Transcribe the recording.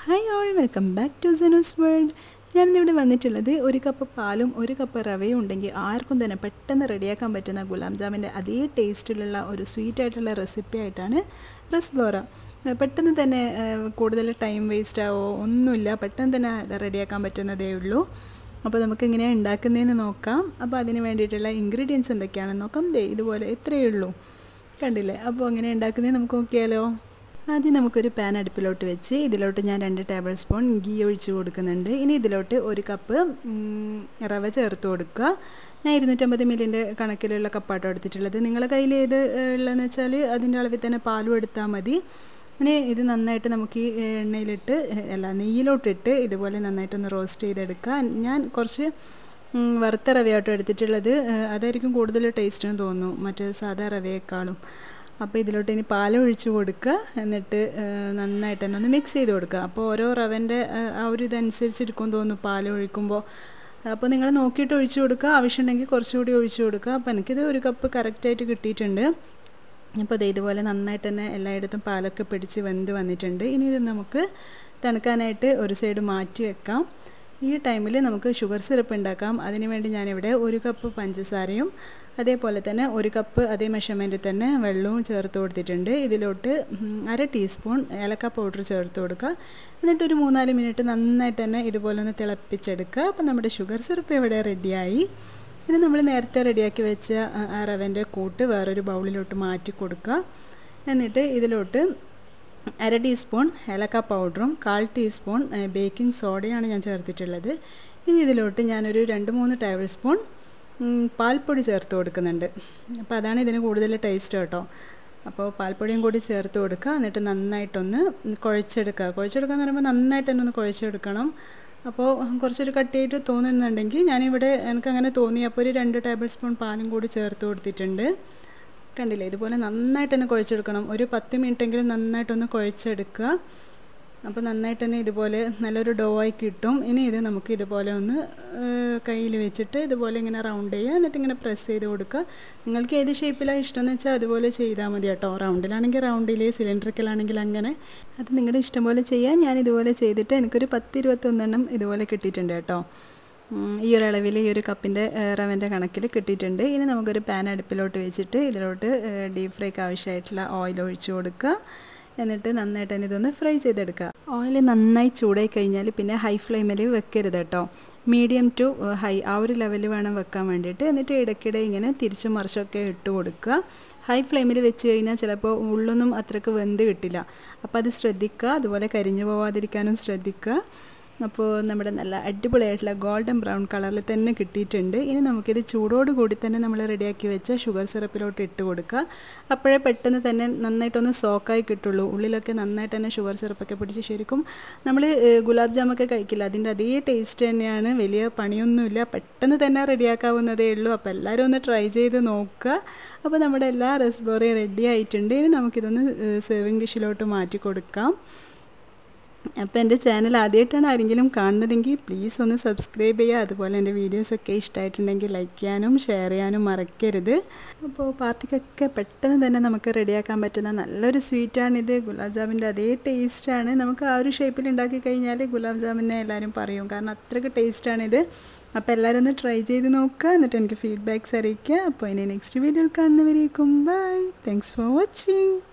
hi all welcome back to Xenos world ഞാനിന്നിവിടെ വന്നിട്ടുള്ളത് ഒരു കപ്പ് പാലും ഒരു കപ്പ് റവയും ഉണ്ടെങ്കിൽ ആർക്കും തന്നെ പെട്ടെന്ന് റെഡിയാക്കാൻ പറ്റുന്ന ഗുലാം ജാമിൻ്റെ അതേ ടേസ്റ്റിലുള്ള ഒരു സ്വീറ്റ് ആയിട്ടുള്ള റെസിപ്പി ആയിട്ടാണ് റസ്ബോറ പെട്ടെന്ന് തന്നെ ഏഹ്, കൂടുതൽ ടൈം വേസ്റ്റ് ആവോ ഒന്നുമില്ല പെട്ടെന്ന് തന്നെ ഇത് റെഡിയാക്കാൻ പറ്റുന്നതേ ഉള്ളൂ അപ്പോൾ നമുക്ക് എങ്ങനെയാണ് ഉണ്ടാക്കുന്നതെന്ന് നോക്കാം അപ്പോൾ അതിന് വേണ്ടിയിട്ടുള്ള ഇൻഗ്രീഡിയൻസ് എന്തൊക്കെയാണെന്ന് നോക്കാം ദേ ഇതുപോലെ ഇത്രയേ ഉള്ളൂ കണ്ടില്ലേ അപ്പോൾ എങ്ങനെ ഉണ്ടാക്കുന്നത് നമുക്ക് നോക്കിയാലോ ആദ്യം നമുക്കൊരു പാൻ അടുപ്പിലോട്ട് വെച്ച് ഇതിലോട്ട് ഞാൻ രണ്ട് ടേബിൾ സ്പൂൺ ഗീ ഒഴിച്ച് കൊടുക്കുന്നുണ്ട് ഇനി ഇതിലോട്ട് ഒരു കപ്പ് ഉം, റവ ചേർത്ത് കൊടുക്കുക ഞാൻ ഇരുന്നൂറ്റമ്പത് മില്ലിൻ്റെ കണക്കിലുള്ള കപ്പാട്ടോ എടുത്തിട്ടുള്ളത് നിങ്ങളുടെ കയ്യിൽ ഏത് ഏഹ്, ഉള്ളതെന്ന് വെച്ചാൽ അതിൻ്റെ അളവിൽ തന്നെ പാലും എടുത്താൽ മതി ഇനി ഇത് നന്നായിട്ട് നമുക്ക് ഈ എണ്ണയിലിട്ട് ഏഹ്, അല്ല നെയ്യിലോട്ടിട്ട് ഇതുപോലെ നന്നായിട്ടൊന്ന് റോസ്റ്റ് ചെയ്തെടുക്കുക ഞാൻ കുറച്ച് ഉം, വറുത്ത റവയാട്ടോ എടുത്തിട്ടുള്ളത് ഏഹ്, അതായിരിക്കും കൂടുതൽ ടേസ്റ്റിന് തോന്നുന്നു മറ്റേ സാധാ റവയേക്കാളും അപ്പോൾ ഇതിലോട്ട് ഇനി പാൽ ഒഴിച്ച് കൊടുക്കുക എന്നിട്ട് ഏഹ്, നന്നായിട്ട് തന്നെ ഒന്ന് മിക്സ് ചെയ്ത് കൊടുക്കുക അപ്പോൾ ഓരോ റവൻ്റെ ഏഹ്, ആ ഒരു ഇതനുസരിച്ചിരിക്കും തോന്നുന്നു പാൽ ഒഴിക്കുമ്പോൾ അപ്പോൾ നിങ്ങൾ നോക്കിയിട്ട് ഒഴിച്ച് കൊടുക്കുക ആവശ്യമുണ്ടെങ്കിൽ കുറച്ചുകൂടി ഒഴിച്ച് കൊടുക്കുക അപ്പോൾ എനിക്കിത് ഒരു കപ്പ് കറക്റ്റായിട്ട് കിട്ടിയിട്ടുണ്ട് അപ്പോൾ ദേ ഇതുപോലെ നന്നായിട്ട് തന്നെ എല്ലായിടത്തും പാലൊക്കെ പിടിച്ച് വെന്ത് വന്നിട്ടുണ്ട് ഇനി ഇത് നമുക്ക് തണുക്കാനായിട്ട് ഒരു സൈഡ് മാറ്റി വെക്കാം ഈ ടൈമിൽ നമുക്ക് ഷുഗർ സിറപ്പ് ഉണ്ടാക്കാം അതിന് വേണ്ടി ഞാനിവിടെ ഒരു കപ്പ് പഞ്ചസാരയും അതേപോലെ തന്നെ ഒരു കപ്പ് അതേ മെഷർമെൻറ്റിൽ തന്നെ വെള്ളവും ചേർത്ത് കൊടുത്തിട്ടുണ്ട് ഇതിലോട്ട് ഉം, അര ടീസ്പൂൺ ഏലക്ക പൗഡർ ചേർത്ത് കൊടുക്കുക എന്നിട്ട് ഒരു മൂന്നാല് മിനിറ്റ് നന്നായിട്ട് തന്നെ ഇതുപോലെ ഒന്ന് തിളപ്പിച്ചെടുക്കുക അപ്പോൾ നമ്മുടെ ഷുഗർ സിറപ്പ് ഇവിടെ റെഡിയായി ഇനി നമ്മൾ നേരത്തെ റെഡിയാക്കി വെച്ച ആ, ആ റവൻ്റെ കൂട്ട് വേറൊരു ബൗളിലോട്ട് മാറ്റി കൊടുക്കുക എന്നിട്ട് ഇതിലോട്ട് അര ടീസ്പൂൺ ഏലക്ക പൗഡറും കാൽ ടീസ്പൂൺ ഏ, ബേക്കിംഗ് സോഡയാണ് ഞാൻ ചേർത്തിട്ടുള്ളത് ഇനി ഇതിലോട്ട് ഞാനൊരു രണ്ട് മൂന്ന് ടേബിൾ സ്പൂൺ ഉം, പാൽപ്പൊടി ചേർത്ത് കൊടുക്കുന്നുണ്ട് അപ്പോൾ അതാണ് ഇതിന് കൂടുതൽ ടേസ്റ്റ് കേട്ടോ അപ്പോൾ പാൽപ്പൊടിയും കൂടി ചേർത്ത് കൊടുക്കുക എന്നിട്ട് നന്നായിട്ടൊന്ന് കുഴച്ചെടുക്കുക കുഴച്ചെടുക്കുക എന്ന് പറയുമ്പോൾ നന്നായിട്ട് തന്നെ ഒന്ന് കുഴച്ചെടുക്കണം അപ്പോൾ കുറച്ചൊരു കട്ടിയായിട്ട് തോന്നുന്നുണ്ടെങ്കിൽ ഞാനിവിടെ എനിക്കങ്ങനെ തോന്നി അപ്പോൾ ഒരു രണ്ട് ടേബിൾ സ്പൂൺ പാലും കൂടി ചേർത്ത് കൊടുത്തിട്ടുണ്ട് കണ്ടില്ലേ ഇതുപോലെ നന്നായിട്ട് തന്നെ കുഴച്ചെടുക്കണം ഒരു പത്ത് മിനിറ്റെങ്കിലും നന്നായിട്ടൊന്ന് കുഴച്ചെടുക്കുക അപ്പോൾ നന്നായിട്ട് തന്നെ ഇതുപോലെ നല്ലൊരു ഡോ ആയി കിട്ടും ഇനി ഇത് നമുക്ക് ഇതുപോലെ ഒന്ന് കയ്യിൽ വെച്ചിട്ട് ഇതുപോലെ ഇങ്ങനെ റൗണ്ട് ചെയ്യുക എന്നിട്ട് ഇങ്ങനെ പ്രസ് ചെയ്ത് കൊടുക്കുക നിങ്ങൾക്ക് ഏത് ഷേപ്പിലാണ് ഇഷ്ടമെന്ന് വെച്ചാൽ അതുപോലെ ചെയ്താൽ മതി കേട്ടോ റൗണ്ടിലാണെങ്കിൽ റൗണ്ടിൽ സിലിണ്ടറിക്കലാണെങ്കിൽ അങ്ങനെ അത് നിങ്ങളുടെ ഇഷ്ടം പോലെ ചെയ്യാം ഞാൻ ഇതുപോലെ ചെയ്തിട്ട് എനിക്കൊരു പത്ത് ഇരുപത്തൊന്നെണ്ണം ഇതുപോലെ കിട്ടിയിട്ടുണ്ട് കേട്ടോ ഉം, ഈ ഒരു അളവിൽ ഈ ഒരു കപ്പിൻ്റെ റവൻ്റെ കണക്കിൽ കിട്ടിയിട്ടുണ്ട് ഇനി നമുക്കൊരു പാൻ അടുപ്പിലോട്ട് വെച്ചിട്ട് ഇതിലോട്ട് ഡീപ് ഫ്രൈക്ക് ആവശ്യമായിട്ടുള്ള ഓയിൽ ഒഴിച്ച് കൊടുക്കുക എന്നിട്ട് നന്നായിട്ട് തന്നെ ഇതൊന്ന് ഫ്രൈ ചെയ്തെടുക്കുക ഓയിൽ നന്നായി ചൂടായി കഴിഞ്ഞാൽ പിന്നെ ഹൈ ഫ്ലെയിമിൽ വെക്കരുത് കേട്ടോ മീഡിയം ടു ഹൈ ആ ഒരു ലെവലിൽ വേണം വെക്കാൻ വേണ്ടിയിട്ട് എന്നിട്ട് ഇടയ്ക്കിടെ ഇങ്ങനെ തിരിച്ചും മറിച്ചൊക്കെ ഇട്ട് കൊടുക്കുക ഹൈ ഫ്ലെയിമിൽ വെച്ച് കഴിഞ്ഞാൽ ചിലപ്പോൾ ഉള്ളൊന്നും അത്രയ്ക്ക് വെന്ത് കിട്ടില്ല അപ്പോൾ അത് ശ്രദ്ധിക്കുക അതുപോലെ കരിഞ്ഞു പോവാതിരിക്കാനും ശ്രദ്ധിക്കുക അപ്പോൾ നമ്മുടെ നല്ല അടിപൊളിയായിട്ടുള്ള ഗോൾഡൻ ബ്രൗൺ കളറിൽ തന്നെ കിട്ടിയിട്ടുണ്ട് ഇനി നമുക്കിത് ചൂടോട് കൂടി തന്നെ നമ്മൾ റെഡിയാക്കി വെച്ച ഷുഗർ സിറപ്പിലോട്ട് ഇട്ട് കൊടുക്കുക അപ്പോഴേ പെട്ടെന്ന് തന്നെ നന്നായിട്ടൊന്ന് സോക്കായി കിട്ടുള്ളൂ ഉള്ളിലൊക്കെ നന്നായിട്ട് തന്നെ ഷുഗർ സിറപ്പൊക്കെ പിടിച്ച് ശരിക്കും നമ്മൾ ഗുലാബ് ജാമൊക്കെ കഴിക്കില്ല അതിൻ്റെ അതേ ടേസ്റ്റ് തന്നെയാണ് വലിയ പണിയൊന്നുമില്ല പെട്ടെന്ന് തന്നെ റെഡിയാക്കാവുന്നതേ ഉള്ളൂ അപ്പോൾ എല്ലാവരും ഒന്ന് ട്രൈ ചെയ്ത് നോക്കുക അപ്പോൾ നമ്മുടെ എല്ലാ റെസിപ്പറിയും റെഡി ആയിട്ടുണ്ട് ഇനി നമുക്കിതൊന്ന് സെർവിങ് ഡിഷിലോട്ട് മാറ്റി കൊടുക്കാം അപ്പോൾ എൻ്റെ ചാനൽ ആദ്യമായിട്ടാണ് ആരെങ്കിലും കാണുന്നതെങ്കിൽ പ്ലീസ് ഒന്ന് സബ്സ്ക്രൈബ് ചെയ്യുക അതുപോലെ എൻ്റെ വീഡിയോസൊക്കെ ഇഷ്ടമായിട്ടുണ്ടെങ്കിൽ ലൈക്ക് ചെയ്യാനും ഷെയർ ചെയ്യാനും മറക്കരുത് അപ്പോൾ പാർട്ടിക്കൊക്കെ പെട്ടെന്ന് തന്നെ നമുക്ക് റെഡിയാക്കാൻ പറ്റുന്ന നല്ലൊരു സ്വീറ്റാണിത് ഗുലാബ് ജാമിൻ്റെ അതേ ടേസ്റ്റാണ് നമുക്ക് ആ ഒരു ഷേപ്പിൽ ഉണ്ടാക്കി കഴിഞ്ഞാൽ ഗുലാബ് ജാമിനെ എല്ലാവരും പറയും കാരണം അത്രയ്ക്ക് ടേസ്റ്റാണിത് അപ്പോൾ എല്ലാവരും ഒന്ന് ട്രൈ ചെയ്ത് നോക്കുക എന്നിട്ട് എനിക്ക് ഫീഡ്ബാക്ക്സ് അറിയിക്കുക അപ്പോൾ ഇനി നെക്സ്റ്റ് വീഡിയോയിൽ കാണുന്നവരേക്കും ബൈ താങ്ക്സ് ഫോർ വാച്ചിങ്